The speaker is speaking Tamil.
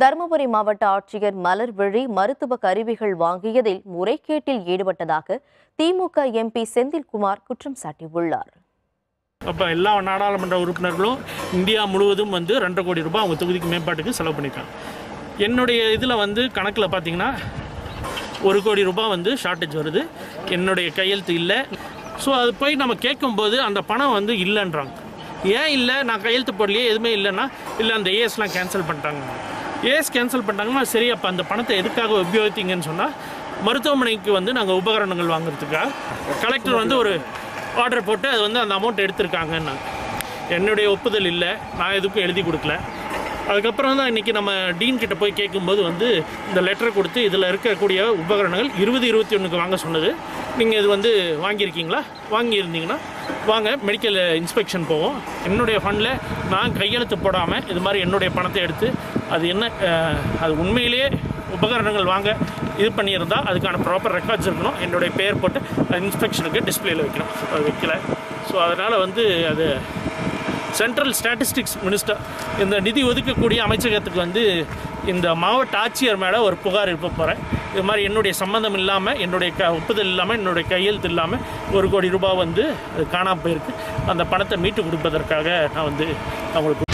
தருமபுரி மாவட்ட ஆட்சியர் மலர்விழி மருத்துவ கருவிகள் வாங்கியதில் முறைகேட்டில் ஈடுபட்டதாக திமுக எம்பி செந்தில்குமார் குற்றம் சாட்டியுள்ளார் அப்போ எல்லா நாடாளுமன்ற உறுப்பினர்களும் இந்தியா முழுவதும் வந்து ரெண்டரை கோடி ரூபாய் அவங்க தொகுதிக்கு மேம்பாட்டுக்கு செலவு பண்ணியிருக்காங்க என்னுடைய இதில் வந்து கணக்கில் பார்த்தீங்கன்னா ஒரு கோடி ரூபாய் வந்து ஷார்ட்டேஜ் வருது என்னுடைய கையெழுத்து இல்லை ஸோ அது போய் நம்ம கேட்கும்போது அந்த பணம் வந்து இல்லைன்றாங்க ஏன் இல்லை நான் கையெழுத்து போடலையே எதுவுமே இல்லைன்னா இல்லை அந்த ஏஎஸ்லாம் கேன்சல் பண்ணிட்டாங்க ஏஎஸ் கேன்சல் பண்ணிட்டாங்கன்னா சரி அப்போ அந்த பணத்தை எதுக்காக உபயோகித்தீங்கன்னு சொன்னால் மருத்துவமனைக்கு வந்து நாங்கள் உபகரணங்கள் வாங்குறதுக்காக கலெக்டர் வந்து ஒரு ஆர்டர் போட்டு அது வந்து அந்த அமௌண்ட் எடுத்திருக்காங்கன்னாங்க என்னுடைய ஒப்புதல் இல்லை நான் எதுக்கும் எழுதி கொடுக்கல அதுக்கப்புறம் தான் இன்றைக்கி நம்ம டீன் கிட்ட போய் கேட்கும்போது வந்து இந்த லெட்டர் கொடுத்து இதில் இருக்கக்கூடிய உபகரணங்கள் இருபது இருபத்தி ஒன்றுக்கு வாங்க சொன்னது நீங்கள் இது வந்து வாங்கியிருக்கீங்களா வாங்கியிருந்தீங்கன்னா வாங்க மெடிக்கல் இன்ஸ்பெக்ஷன் போவோம் என்னுடைய ஃபண்டில் நான் கையெழுத்து போடாமல் இது மாதிரி என்னுடைய பணத்தை எடுத்து அது என்ன அஹ், அது உண்மையிலேயே உபகரணங்கள் வாங்க இது பண்ணியிருந்தால் அதுக்கான ப்ராப்பர் ரெக்கார்ட்ஸ் இருக்கணும் என்னுடைய பேர் போட்டு இன்ஸ்பெக்ஷனுக்கு டிஸ்பிளேல வைக்கணும் அது வைக்கல ஸோ அதனால் வந்து அது சென்ட்ரல் ஸ்டாட்டிஸ்டிக்ஸ் மினிஸ்டர் இந்த நிதி ஒதுக்கக்கூடிய அமைச்சகத்துக்கு வந்து இந்த மாவட்ட ஆட்சியர் மேலே ஒரு புகார் எழுப்ப போகிறேன் இது மாதிரி என்னுடைய சம்மந்தம் இல்லாமல் என்னுடைய க ஒப்புதல் இல்லாமல் என்னுடைய கையெழுத்து இல்லாமல் ஒரு கோடி ரூபாய் வந்து அது காணாமல் போயிருக்கு அந்த பணத்தை மீட்டு கொடுப்பதற்காக நான் வந்து அவங்களுக்கு